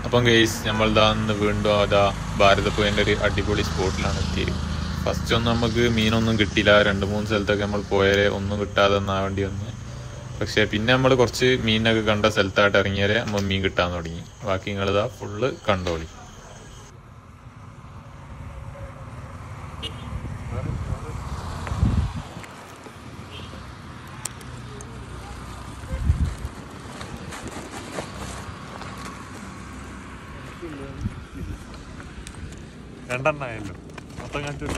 അപ്പം ഗെയ്സ് നമ്മളിതാ ഇന്ന് വീണ്ടും അതാ ഭാരതപ്പുഴൻ്റെ ഒരു അടിപൊളി സ്പോട്ടിലാണ് എത്തിയത് ഫസ്റ്റ് ഒന്നും നമുക്ക് മീനൊന്നും കിട്ടിയില്ല രണ്ട് മൂന്ന് സ്ഥലത്തൊക്കെ നമ്മൾ പോയാലേ ഒന്നും കിട്ടാതെ വേണ്ടി വന്ന് പക്ഷേ പിന്നെ നമ്മൾ കുറച്ച് മീനൊക്കെ കണ്ട സ്ഥലത്തായിട്ട് ഇറങ്ങിയാലേ നമ്മൾ മീൻ കിട്ടാൻ തുടങ്ങി ബാക്കി നിങ്ങളിതാ ഫുള്ള് കണ്ടോളി രണ്ടെണ്ണായല്ലോ മൊത്തം കണ്ടില്ല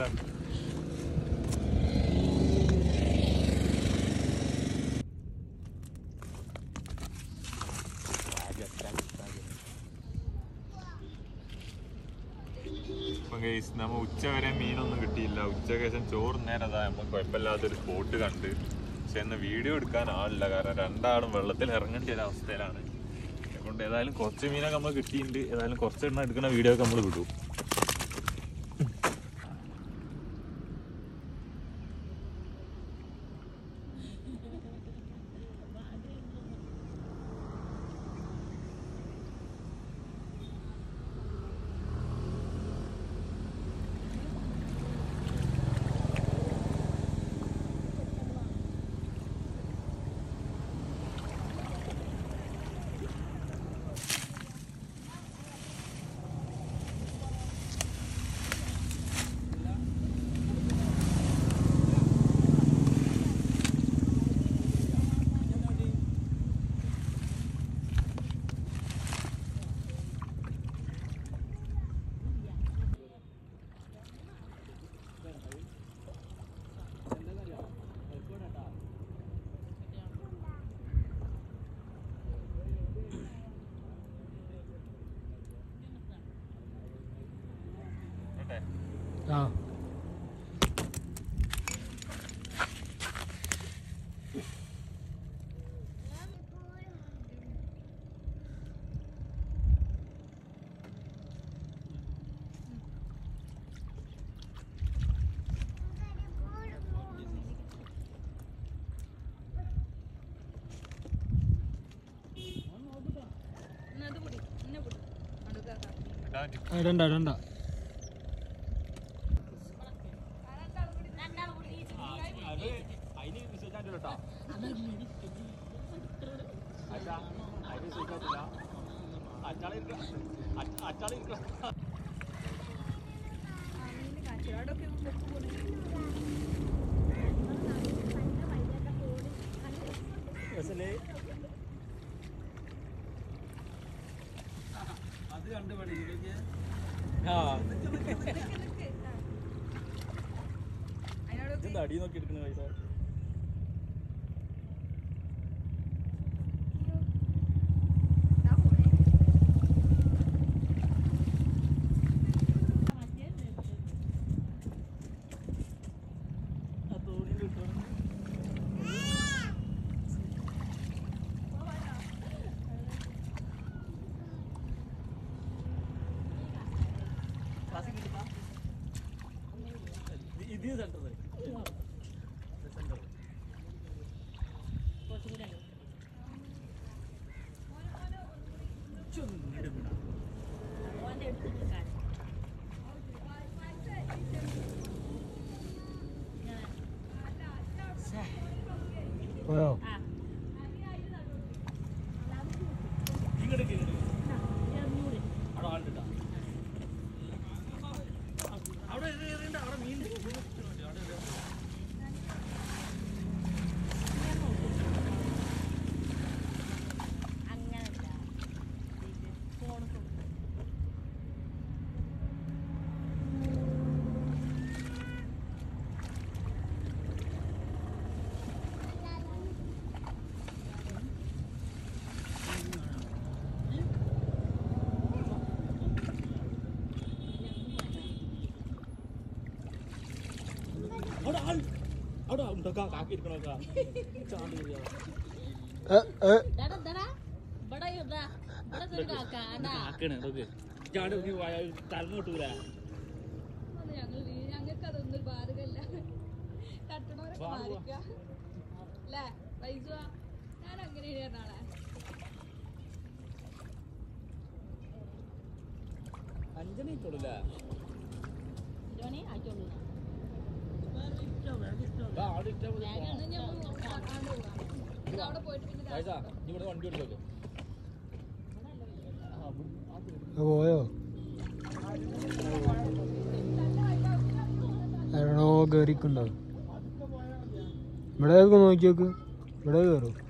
ഇപ്പം ഗൈസ് നമ്മ ഉച്ച വരെ മീനൊന്നും കിട്ടിയില്ല ഉച്ചയ്ക്ക് ശേഷം ചോറ് നേരം അതാ നമ്മൾ കുഴപ്പമില്ലാത്തൊരു സ്പോട്ട് കണ്ട് പക്ഷെ ഇന്ന് വീഡിയോ എടുക്കാൻ ആളില്ല കാരണം രണ്ടാളും വെള്ളത്തിൽ ഇറങ്ങേണ്ട ഒരു അവസ്ഥയിലാണ് അതുകൊണ്ട് ഏതായാലും കുറച്ച് മീനൊക്കെ നമ്മൾ കിട്ടിയിട്ടുണ്ട് ഏതായാലും കുറച്ച് എണ്ണം എടുക്കുന്ന വീഡിയോ ഒക്കെ നമ്മൾ വിടും ആ ഇടണ്ട ഇടണ്ട അടി നോക്കി എടുക്കുന്ന പൈസ ഇത് സെന്റർ പോയോ അവിടെ ആളുണ്ടാ അവിടെ എറിയണ്ട അവിടെ മീൻ അവിടെ ആൾ അവിടെ ഉണ്ടാക്കാ കാക്കി ഇരിക്കണോക്കാ ചാണ്ട് പോയാ ഏ, ഏ, കാക്കണ് നോക്ക് ചാണ്ട് നോക്കി തലന്ന് കിട്ടൂല ഞങ്ങൾക്ക് അതൊന്നും ബാധകല്ല കട്ടണവരൊക്കെ മാറിക്ക അല്ലേ വൈസുവാ ഞാൻ അങ്ങനെ നാളെ അഞ്ചെണ്ണ ഇട്ടോളൂല്ലേ ജോണി ആയിക്കോളൂ അവിടെ ഇട്ടാ മതി. ബാഗാണ് ഞാൻ കാണാണ്ട് പോകാം ഇത് അവിടെ പോയിട്ട് പിന്നെ പൈസ നീ ഇവിടെ വണ്ടി എടുത്തോളൂ പോയോ എവിടോ കേറിക്കുണ്ടാവും ഇവിടെ നോക്കി നോക്ക് ഇവിടെ കയറും